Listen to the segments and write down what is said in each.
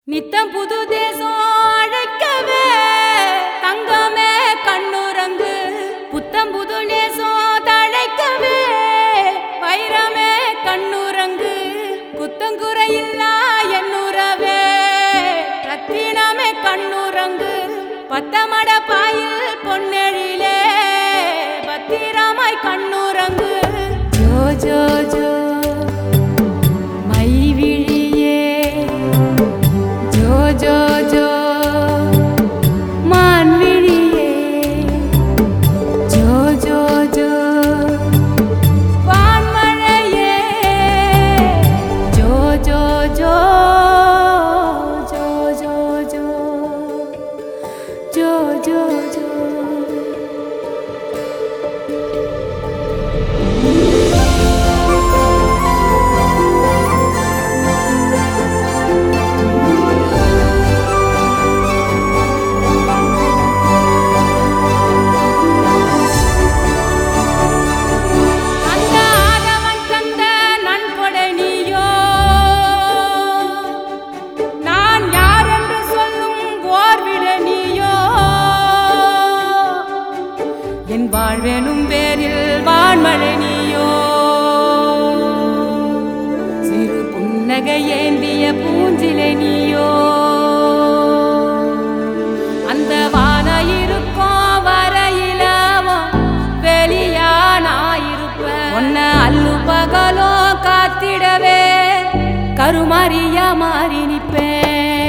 நித்தம் புது தேசம் அழைக்கவே தங்கமே கண்ணுறங்கு புத்தம் புது நேசம் தழைக்கவே வைரமே கண்ணுறங்கு குத்தங்குறையில்லா என்னுறவே ரத்தினமே கண்ணுறங்கு பத்தமட பாயில் பொன்னெழிலே பத்திரமாய் கண்ணுறங்கு ஜோ ஜோ ஜோ மைவிழியே ஜோ ஜோ ஜோ மான்விழியே ஜோ ஜோ ஜோ வான்மழையே ஜோ ஜோ ஜோ ஜோ ஜோ ஜோ ஜோ ஜோ ஜோ அந்த ஆதவன் தந்த நன்கொடை நீயோ நான் யார் என்று சொல்லும் ஓர்விட நீயோ என் வாழ்வெனும் பேரில் வான்மழை நீயோ சிறு புன்னகை ஏந்திய பூஞ்சிலை நீயோ அந்த வான இருக்கும் வரையிலவும் வெளியா நான் இருப்பேன் உன்னை அல்லு பகலோ காத்திடவே கருமாரியா மாறி நிப்பேன்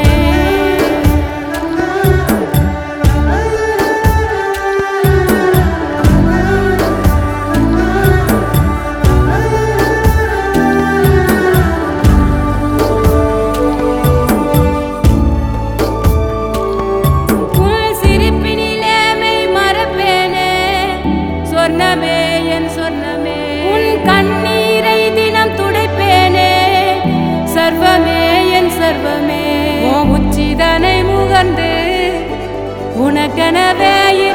உன் சிரிப்பினிலே மெய் மறப்பேனே சொர்ணமே என் சொர்ணமே உன் கண்ணீரை தினம் துடைப்பேனே சர்வமே என் சர்வமே ஓ உச்சிதனை முகந்து உனக்கெனவே